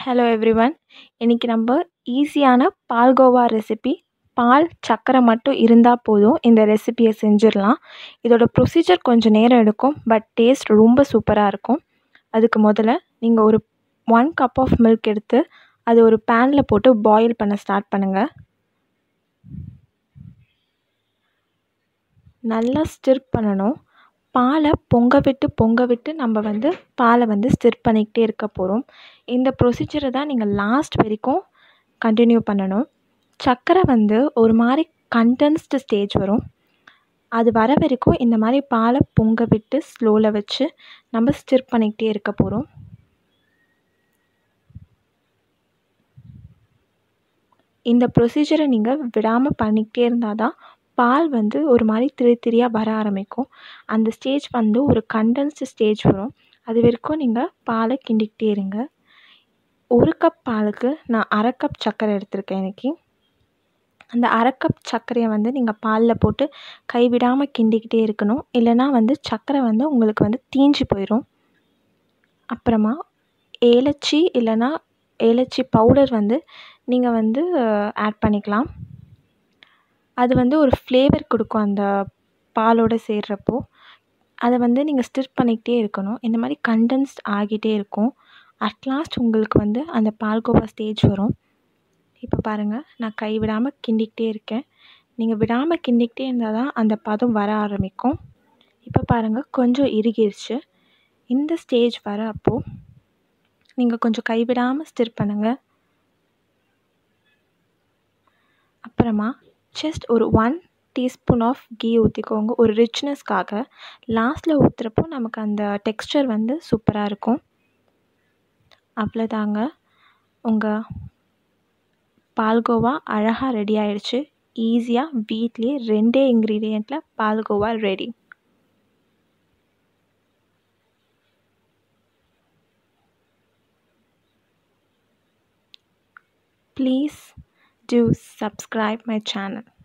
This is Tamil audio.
ஹலோ எவ்ரிவன் இன்றைக்கி நம்ம ஈஸியான பால்கோவா ரெசிபி பால் சர்க்கரை மட்டும் இருந்தால் போதும் இந்த ரெசிபியை செஞ்சிடலாம் இதோட ப்ரொசீஜர் கொஞ்சம் நேரம் எடுக்கும் பட் டேஸ்ட் ரொம்ப சூப்பராக இருக்கும் அதுக்கு முதல்ல நீங்கள் ஒரு ஒன் கப் ஆஃப் மில்க் எடுத்து அது ஒரு பேனில் போட்டு பாயில் பண்ண ஸ்டார்ட் பண்ணுங்கள் நல்லா ஸ்டிர் பண்ணணும் பாலை பொங்க விட்டு பொங்க விட்டு நம்ம வந்து பாலை வந்து ஸ்டிர் பண்ணிக்கிட்டே இருக்க போகிறோம் இந்த ப்ரொசீஜரை தான் நீங்கள் லாஸ்ட் வரைக்கும் கண்டினியூ பண்ணணும் சர்க்கரை வந்து ஒரு மாதிரி கண்டென்ஸ்டு ஸ்டேஜ் வரும் அது வர வரைக்கும் இந்த மாதிரி பாலை பொங்க விட்டு ஸ்லோவில் வச்சு நம்ம ஸ்டிர் பண்ணிக்கிட்டே இருக்க போகிறோம் இந்த ப்ரொசீஜரை நீங்கள் விடாமல் பண்ணிக்கிட்டே இருந்தால் தான் பால் வந்து ஒரு மாதிரி திரி திரியாக வர ஆரம்பிக்கும் அந்த ஸ்டேஜ் வந்து ஒரு கண்டென்ஸ்டு ஸ்டேஜ் வரும் அது வரைக்கும் நீங்கள் பாலை கிண்டிக்கிட்டே இருங்க ஒரு கப் பாலுக்கு நான் அரை கப் சர்க்கரை எடுத்திருக்கேன் இன்றைக்கி அந்த அரை கப் சர்க்கரையை வந்து நீங்கள் பாலில் போட்டு கைவிடாமல் கிண்டிக்கிட்டே இருக்கணும் இல்லைனா வந்து சர்க்கரை வந்து உங்களுக்கு வந்து தீஞ்சு போயிடும் அப்புறமா ஏலச்சி இல்லைனா ஏலச்சி பவுடர் வந்து நீங்கள் வந்து ஆட் பண்ணிக்கலாம் அது வந்து ஒரு ஃப்ளேவர் கொடுக்கும் அந்த பாலோடு சேர்றப்போ அதை வந்து நீங்கள் ஸ்டிர் பண்ணிக்கிட்டே இருக்கணும் இந்த மாதிரி கண்டென்ஸ்ட் ஆகிட்டே இருக்கும் அட்லாஸ்ட் உங்களுக்கு வந்து அந்த பால்கோவா ஸ்டேஜ் வரும் இப்போ பாருங்கள் நான் கை விடாமல் கிண்டிக்கிட்டே இருக்கேன் நீங்கள் விடாமல் கிண்டிக்கிட்டே இருந்தால் தான் அந்த பதம் வர ஆரம்பிக்கும் இப்போ பாருங்கள் கொஞ்சம் இறுகிருச்சு இந்த ஸ்டேஜ் வர அப்போது நீங்கள் கொஞ்சம் கைவிடாமல் ஸ்டிர் பண்ணுங்கள் அப்புறமா ஜஸ்ட் ஒரு ஒன் டீஸ்பூன் ஆஃப் கீ ஊற்றிக்கோங்க ஒரு ரிச்னஸ்க்காக லாஸ்ட்டில் ஊற்றுறப்போ நமக்கு அந்த டெக்ஸ்டர் வந்து சூப்பராக இருக்கும் அவ்வளோதாங்க உங்கள் பால்கோவா அழகாக ரெடி ஆயிடுச்சு ஈஸியாக வீட்லேயே ரெண்டே இன்க்ரீடியண்ட்டில் பால்கோவா ready please do subscribe my channel